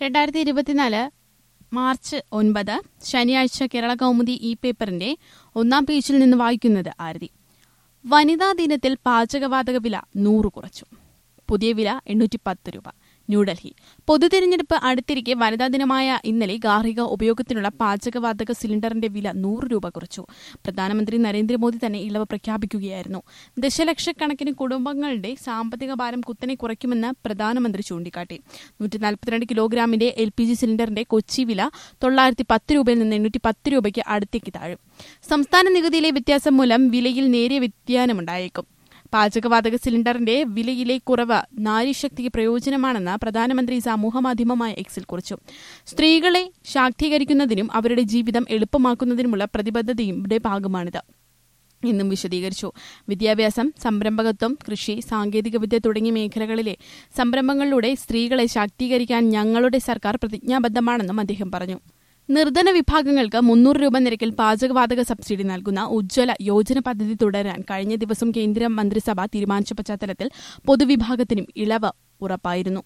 രണ്ടായിരത്തി ഇരുപത്തിനാല് മാർച്ച് ഒൻപത് ശനിയാഴ്ച കേരള കൗമുദി ഇ പേപ്പറിന്റെ ഒന്നാം പേജിൽ നിന്ന് വായിക്കുന്നത് ആരതി വനിതാ ദിനത്തിൽ പാചകവാതക വില നൂറ് കുറച്ചു പുതിയ വില എണ്ണൂറ്റി പത്ത് രൂപ ന്യൂഡൽഹി പൊതുതെരഞ്ഞെടുപ്പ് അടുത്തിരിക്കെ വനിതാ ദിനമായ ഇന്നലെ ഗാർഹിക ഉപയോഗത്തിനുള്ള പാചകവാതക സിലിണ്ടറിന്റെ വില നൂറ് രൂപ കുറച്ചു പ്രധാനമന്ത്രി നരേന്ദ്രമോദി തന്നെ ഇളവ് പ്രഖ്യാപിക്കുകയായിരുന്നു ദശലക്ഷക്കണക്കിന് കുടുംബങ്ങളുടെ സാമ്പത്തിക ഭാരം കുത്തനെ കുറയ്ക്കുമെന്ന് പ്രധാനമന്ത്രി ചൂണ്ടിക്കാട്ടി നൂറ്റി നാൽപ്പത്തിരണ്ട് കിലോഗ്രാമിന്റെ എൽ പി ജി സിലിണ്ടറിന്റെ കൊച്ചി വില തൊള്ളായിരത്തി പത്ത് രൂപയിൽ നിന്ന് എണ്ണൂറ്റി പത്ത് രൂപയ്ക്ക് അടുത്തേക്ക് താഴും സംസ്ഥാന നികുതിയിലെ വ്യത്യാസം മൂലം വിലയിൽ നേരിയ വ്യതിയാനമുണ്ടായേക്കും പാചകവാതക സിലിണ്ടറിന്റെ വിലയിലെ കുറവ് നാരീശക്തിക്ക് പ്രയോജനമാണെന്ന് പ്രധാനമന്ത്രി സമൂഹമാധ്യമമായ എക്സിൽ കുറിച്ചു സ്ത്രീകളെ ശാക്തീകരിക്കുന്നതിനും അവരുടെ ജീവിതം എളുപ്പമാക്കുന്നതിനുമുള്ള പ്രതിബദ്ധതയുടെ ഭാഗമാണിത് എന്നും വിശദീകരിച്ചു വിദ്യാഭ്യാസം സംരംഭകത്വം കൃഷി സാങ്കേതികവിദ്യ തുടങ്ങിയ മേഖലകളിലെ സംരംഭങ്ങളിലൂടെ സ്ത്രീകളെ ശാക്തീകരിക്കാൻ ഞങ്ങളുടെ സർക്കാർ പ്രതിജ്ഞാബദ്ധമാണെന്നും അദ്ദേഹം പറഞ്ഞു നിർധന വിഭാഗങ്ങൾക്ക് മുന്നൂറ് രൂപ നിരക്കിൽ പാചകവാതക സബ്സിഡി നൽകുന്ന ഉജ്ജ്വല യോജന പദ്ധതി തുടരാൻ കഴിഞ്ഞ ദിവസം കേന്ദ്ര മന്ത്രിസഭ തീരുമാനിച്ച പശ്ചാത്തലത്തിൽ പൊതുവിഭാഗത്തിനും ഇളവ് ഉറപ്പായിരുന്നു